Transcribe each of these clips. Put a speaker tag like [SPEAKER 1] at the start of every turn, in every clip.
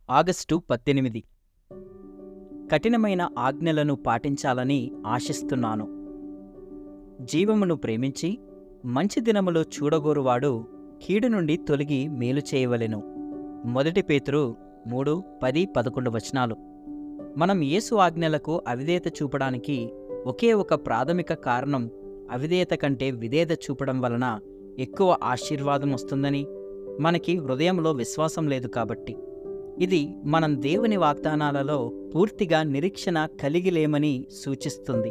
[SPEAKER 1] August పద్దెనిమిది కఠినమైన ఆజ్ఞలను పాటించాలని ఆశిస్తున్నాను జీవమును ప్రేమించి మంచి దినములు చూడగోరువాడు కీడు నుండి తొలగి మేలు చేయవలెను మొదటి పేతురు మూడు పది పదకొండు వచనాలు మనం యేసు ఆజ్ఞలకు అవిధేయత చూపడానికి ఒకే ఒక ప్రాథమిక కారణం అవిధేయత కంటే విధేయత చూపడం వలన ఎక్కువ ఆశీర్వాదం వస్తుందని మనకి హృదయంలో విశ్వాసం లేదు కాబట్టి ఇది మనం దేవుని వాగ్దానాలలో పూర్తిగా నిరీక్షణ కలిగి లేమని సూచిస్తుంది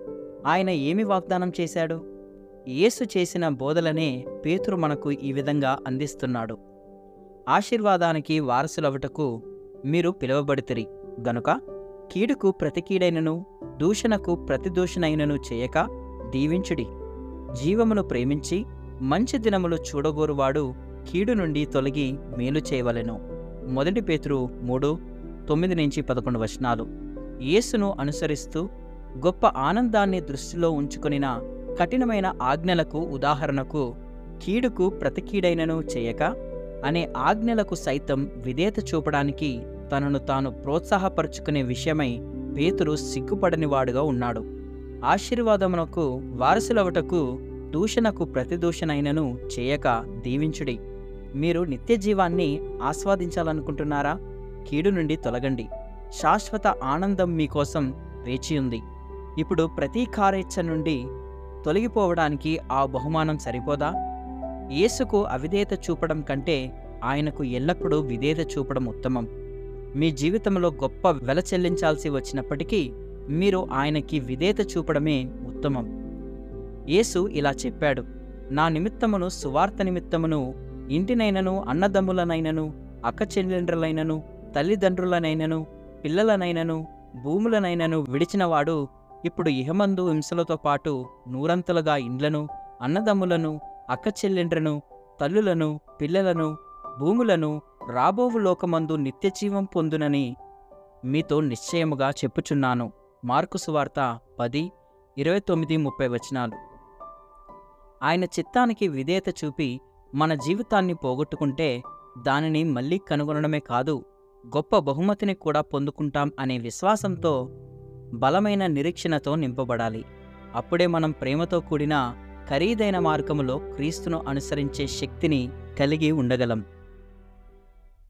[SPEAKER 1] ఆయన ఏమి వాగ్దానం చేశాడు యేసు చేసిన బోధలనే పేతురు మనకు ఈ విధంగా అందిస్తున్నాడు ఆశీర్వాదానికి వారసులవుటకు మీరు పిలువబడితిరి గనుక కీడుకు ప్రతి కీడైనను దూషణకు ప్రతి దూషణైనను చేయక దీవించుడి జీవమును ప్రేమించి మంచి దినములు చూడగోరువాడు కీడు నుండి తొలగి మేలు చేయవలెను మొదటి పేతురు మూడు తొమ్మిది నుంచి పదకొండు వచనాలు యేసును అనుసరిస్తూ గొప్ప ఆనందాన్ని దృష్టిలో ఉంచుకొనిన కఠినమైన ఆజ్ఞలకు ఉదాహరణకు కీడుకు ప్రతి కీడైనను చేయక అనే ఆజ్ఞలకు సైతం విధేయత చూపడానికి తనను తాను ప్రోత్సాహపరుచుకునే విషయమై పేతురు సిగ్గుపడనివాడుగా ఉన్నాడు ఆశీర్వాదమునకు వారసులవటకు దూషణకు ప్రతిదూషణైనను చేయక దీవించుడి మీరు నిత్య జీవాన్ని ఆస్వాదించాలనుకుంటున్నారా కీడు నుండి తొలగండి శాశ్వత ఆనందం మీకోసం వేచియుంది ఇప్పుడు ప్రతీకారేచ్ఛ నుండి తొలగిపోవడానికి ఆ బహుమానం సరిపోదా యేసుకు అవిధేయత చూపడం కంటే ఆయనకు ఎల్లప్పుడూ విధేయత చూపడం ఉత్తమం మీ జీవితంలో గొప్ప వెల చెల్లించాల్సి వచ్చినప్పటికీ మీరు ఆయనకి విధేయత చూపడమే ఉత్తమం యేసు ఇలా చెప్పాడు నా నిమిత్తమును సువార్త నిమిత్తమును ఇంటినైనను అన్నదమ్ములనైనను అక్క చెల్లెండ్రులైనను తల్లిదండ్రులనైనను పిల్లలనైనను భూములనైనను విడిచినవాడు ఇప్పుడు ఇహమందు హింసలతో పాటు నూరంతలుగా ఇండ్లను అన్నదమ్ములను అక్క చెల్లెండ్రను తల్లులను పిల్లలను భూములను రాబోవు లోకమందు నిత్యజీవం పొందునని మీతో నిశ్చయముగా చెప్పుచున్నాను మార్కు సువార్త పది ఇరవై తొమ్మిది ముప్పై వచనాలు ఆయన చిత్తానికి విధేయత చూపి మన జీవితాన్ని పోగొట్టుకుంటే దానిని మళ్ళీ కనుగొనడమే కాదు గొప్ప బహుమతిని కూడా పొందుకుంటాం అనే విశ్వాసంతో బలమైన నిరీక్షణతో నింపబడాలి అప్పుడే మనం ప్రేమతో కూడిన ఖరీదైన మార్గములో క్రీస్తును అనుసరించే శక్తిని కలిగి ఉండగలం